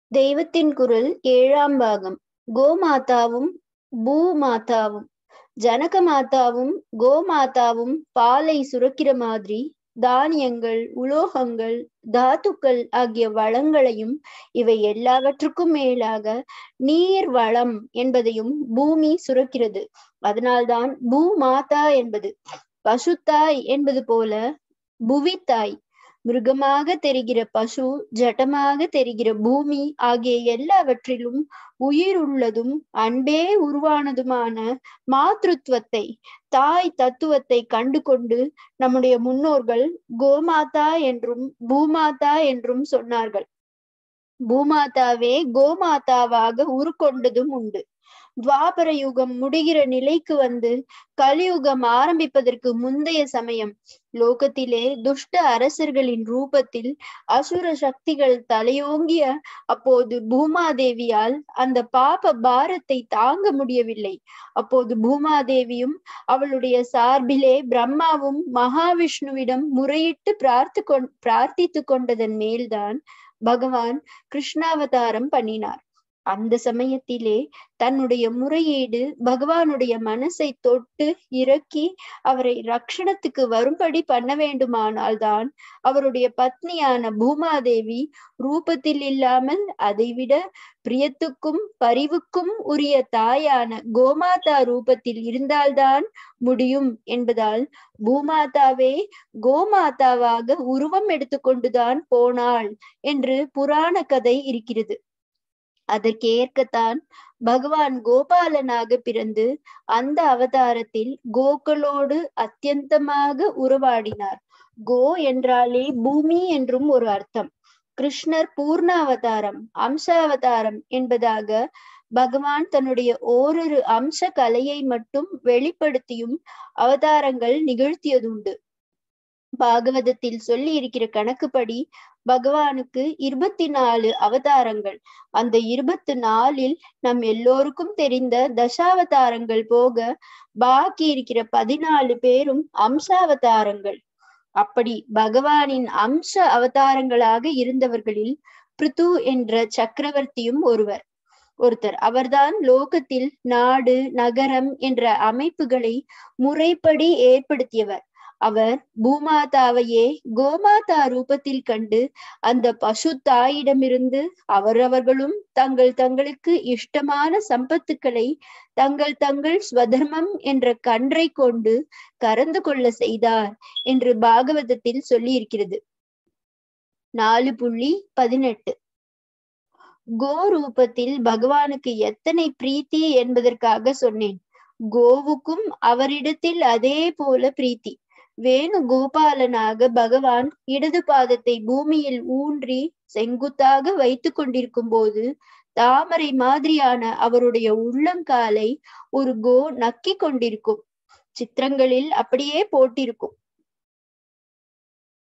தெய்வத்தின் குரல் ஏழாம் பாகம் கோமாதாவும் பூமாதாவும் ஜனக மாதாவும் கோமாதாவும் பாலை சுரக்கிற மாதிரி தானியங்கள் உலோகங்கள் தாத்துக்கள் ஆகிய வளங்களையும் இவை எல்லாவற்றுக்கும் மேலாக நீர் வளம் என்பதையும் பூமி சுரக்கிறது அதனால்தான் பூமாதா என்பது பசுத்தாய் என்பது போல புவித்தாய் மிருகமாக தெரிகிற பசு ஜட்டமாக தெரிகிற பூமி ஆகிய எல்லாவற்றிலும் உயிர் உள்ளதும் அன்பே உருவானதுமான மாத்ருத்வத்தை தாய் தத்துவத்தை கண்டு கொண்டு நம்முடைய முன்னோர்கள் கோமாதா என்றும் பூமாதா என்றும் சொன்னார்கள் பூமாதாவே கோமாதாவாக உருக்கொண்டதும் உண்டு துவாபர யுகம் முடிகிற நிலைக்கு வந்து கலியுகம் ஆரம்பிப்பதற்கு முந்தைய சமயம் லோகத்திலே துஷ்ட அரசர்களின் ரூபத்தில் அசுர சக்திகள் தலையோங்கிய அப்போது பூமாதேவியால் அந்த பாப பாரத்தை தாங்க முடியவில்லை அப்போது பூமாதேவியும் அவளுடைய சார்பிலே பிரம்மாவும் மகாவிஷ்ணுவிடம் முறையிட்டு பிரார்த்து கொண் பிரார்த்தித்து கொண்டதன் மேல்தான் பகவான் கிருஷ்ணாவதாரம் பண்ணினார் அந்த சமயத்திலே தன்னுடைய முறையீடு பகவானுடைய மனசை தொட்டு இறக்கி அவரை ரக்ஷணத்துக்கு வரும்படி பண்ண வேண்டுமானால் தான் அவருடைய பத்னியான பூமாதேவி ரூபத்தில் இல்லாமல் அதைவிட பிரியத்துக்கும் பரிவுக்கும் உரிய தாயான கோமாதா ரூபத்தில் இருந்தால்தான் முடியும் என்பதால் பூமாதாவே கோமாதாவாக உருவம் எடுத்துக்கொண்டுதான் போனாள் என்று புராண கதை இருக்கிறது அதற்கேற்கத்தான் பகவான் கோபாலனாக பிறந்து அந்த அவதாரத்தில் கோக்களோடு அத்தியந்தமாக உறவாடினார் கோ என்றாலே பூமி என்றும் ஒரு அர்த்தம் கிருஷ்ணர் பூர்ண அவதாரம் அம்ச அவதாரம் என்பதாக பகவான் தன்னுடைய ஓரிரு அம்ச கலையை மட்டும் வெளிப்படுத்தியும் அவதாரங்கள் நிகழ்த்தியதுண்டு பாகவதத்தில் சொல்லி இருக்கிற கணக்குப்படி பகவானுக்கு இருபத்தி நாலு அவதாரங்கள் அந்த இருபத்தி நாலில் நம் எல்லோருக்கும் தெரிந்த தசாவதாரங்கள் போக பாக்கி இருக்கிற பதினாலு பேரும் அம்சாவதாரங்கள் அப்படி பகவானின் அம்ச அவதாரங்களாக இருந்தவர்களில் பிருத்து என்ற சக்கரவர்த்தியும் ஒருவர் ஒருத்தர் அவர்தான் லோகத்தில் நாடு நகரம் என்ற அமைப்புகளை முறைப்படி ஏற்படுத்தியவர் அவர் பூமாதாவையே கோமாதா ரூபத்தில் கண்டு அந்த பசு தாயிடமிருந்து அவரவர்களும் தங்கள் தங்களுக்கு இஷ்டமான சம்பத்துக்களை தங்கள் தங்கள் ஸ்வதர்மம் என்ற கன்றை கொண்டு கறந்து கொள்ள செய்தார் என்று பாகவதத்தில் சொல்லி இருக்கிறது நாலு புள்ளி பதினெட்டு கோ ரூபத்தில் பகவானுக்கு எத்தனை பிரீத்தி என்பதற்காக சொன்னேன் கோவுக்கும் அவரிடத்தில் அதே போல பிரீத்தி வேணு கோபாலனாக பகவான் இடது பாதத்தை பூமியில் ஊன்றி செங்குத்தாக வைத்து கொண்டிருக்கும் போது தாமரை மாதிரியான அவருடைய உள்ளங்காலை ஒரு கோ நக்கி கொண்டிருக்கும் சித்திரங்களில் அப்படியே போட்டிருக்கும்